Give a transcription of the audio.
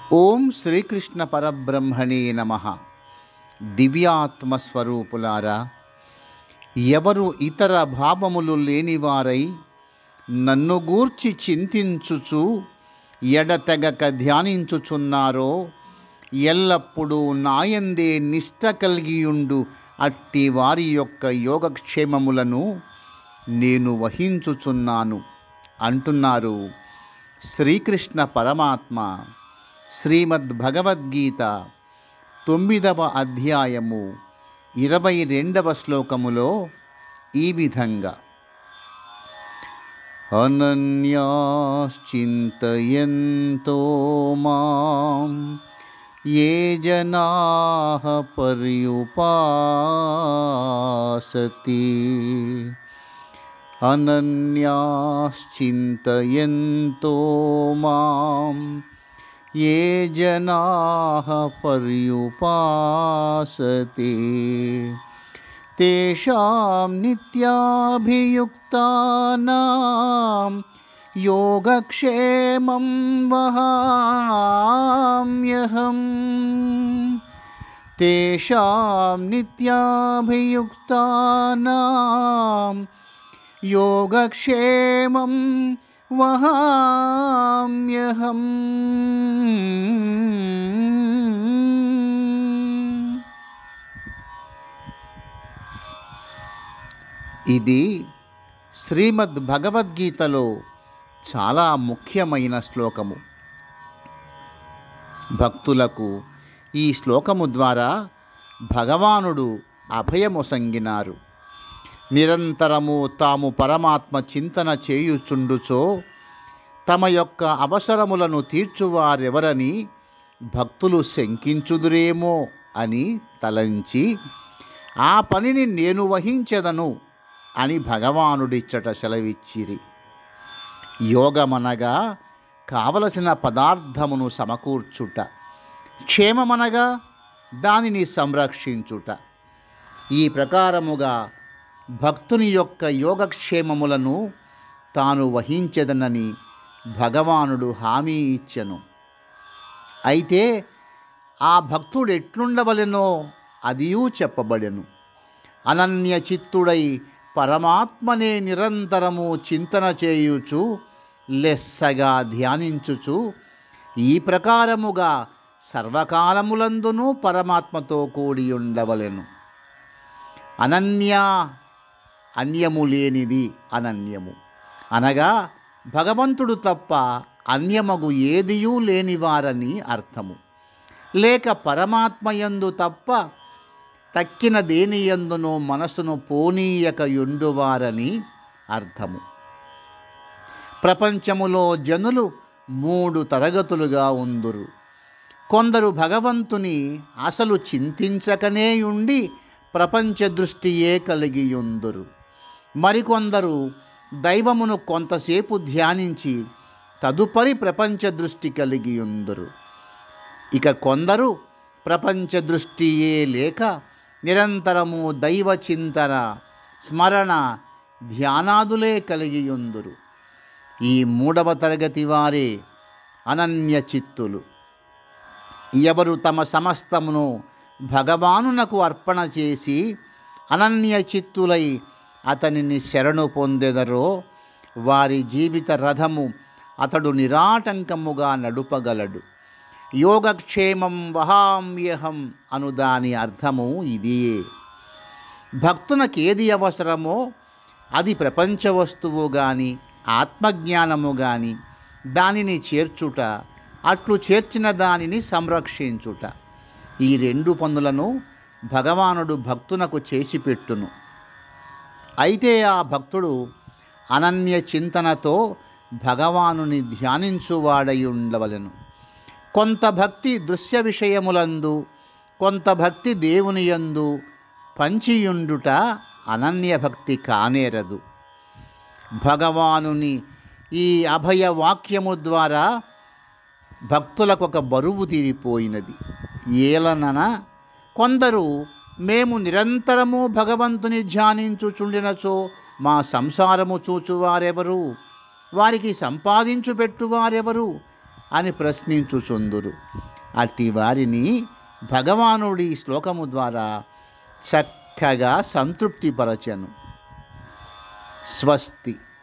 ఓం శ్రీకృష్ణ పరబ్రహ్మణే నమ దివ్యాత్మస్వరూపులారా ఎవరు ఇతర భావములు లేనివారై నన్ను గూర్చి చింతించుచు ఎడతెగక ధ్యానించుచున్నారో ఎల్లప్పుడూ నాయందే నిష్ట కలిగియుండు అట్టి వారి యొక్క యోగక్షేమములను నేను వహించుచున్నాను అంటున్నారు శ్రీకృష్ణ పరమాత్మ శ్రీమద్ భగవద్గీత తొమ్మిదవ అధ్యాయము ఇరవై రెండవ శ్లోకములో ఈ విధంగా అనన్యాశ్చింతయంతో మాం ఏ జనా పర్యుపాసతి అనన్యాశ్చింతయంతో మాం ఏ జనా పర్యుపాసతే తేషాం నిత్యాభియుక్తానాం యోగక్షేమం వహామ్యహం తేషాం నిత్యాభియుక్తానాం యోగక్షేమం వహామ్యహం ఇది శ్రీమద్ భగవద్గీతలో చాలా ముఖ్యమైన శ్లోకము భక్తులకు ఈ శ్లోకము ద్వారా భగవానుడు అభయమొసంగినారు నిరంతరము తాము పరమాత్మ చింతన చేయుచుండుచో తమ యొక్క అవసరములను తీర్చువారెవరని భక్తులు శంకించుదురేమో అని తలంచి ఆ పనిని నేను వహించెదను అని భగవానుడిచ్చట సెలవిచ్చిరి యోగమనగా కావలసిన పదార్థమును సమకూర్చుట క్షేమమనగా దానిని సంరక్షించుట ఈ ప్రకారముగా భక్తుని యొక్క యోగక్షేమములను తాను వహించెదనని భగవానుడు హామీ ఇచ్చెను అయితే ఆ భక్తుడు ఎట్లుండవలెనో అదియూ చెప్పబడెను అనన్య చిత్తుడై పరమాత్మనే నిరంతరము చింతన చేయుచు లెస్సగా ధ్యానించుచు ఈ ప్రకారముగా సర్వకాలములందునూ పరమాత్మతో కూడి ఉండవలెను అనన్య అన్యము లేనిది అనన్యము అనగా భగవంతుడు తప్ప అన్యమగు ఏదియూ లేనివారని అర్థము లేక పరమాత్మయందు తప్ప తక్కిన దేనియందునో మనసును పోనీయక యుండువారని అర్థము ప్రపంచములో జనులు మూడు తరగతులుగా ఉందురు కొందరు భగవంతుని అసలు చింతించకనే ఉండి ప్రపంచ దృష్టియే కలిగియుందురు మరికొందరు దైవమును కొంతసేపు ధ్యానించి తదుపరి ప్రపంచ దృష్టి కలిగియుందురు ఇక కొందరు ప్రపంచ దృష్టియే లేక నిరంతరము దైవ చింతన స్మరణ ధ్యానాదులే కలిగియుందురు ఈ మూడవ తరగతి వారే అనన్య చిత్తులు ఎవరు తమ సమస్తమును భగవానునకు అర్పణ చేసి అనన్య చిత్తులై అతనిని శరణు పొందెదరో వారి జీవిత రథము అతడు నిరాటంకముగా నడుపగలడు యోగక్షేమం వహామ్యహం అను దాని అర్థము ఇదియే భక్తునకు ఏది అవసరమో అది ప్రపంచ వస్తువు కానీ ఆత్మజ్ఞానము కానీ దానిని చేర్చుట అట్లు చేర్చిన దానిని సంరక్షించుట ఈ రెండు పనులను భగవానుడు భక్తునకు చేసి పెట్టును అయితే ఆ భక్తుడు అనన్య చింతనతో భగవానుని ధ్యానించువాడై ఉండవలెను కొంత భక్తి దృశ్య విషయములందు కొంత భక్తి దేవుని యందు పంచియుండుట అనన్య భక్తి కానేరదు భగవానుని ఈ అభయ వాక్యము ద్వారా భక్తులకు ఒక బరువు తీరిపోయినది ఏలనన కొందరు మేము నిరంతరము భగవంతుని ధ్యానించుచుండినచో మా సంసారము చూచువారెవరు వారికి సంపాదించు పెట్టువారెవరు అని ప్రశ్నించుచుందురు అట్టి వారిని భగవానుడి ఈ శ్లోకము ద్వారా చక్కగా సంతృప్తిపరచను స్వస్తి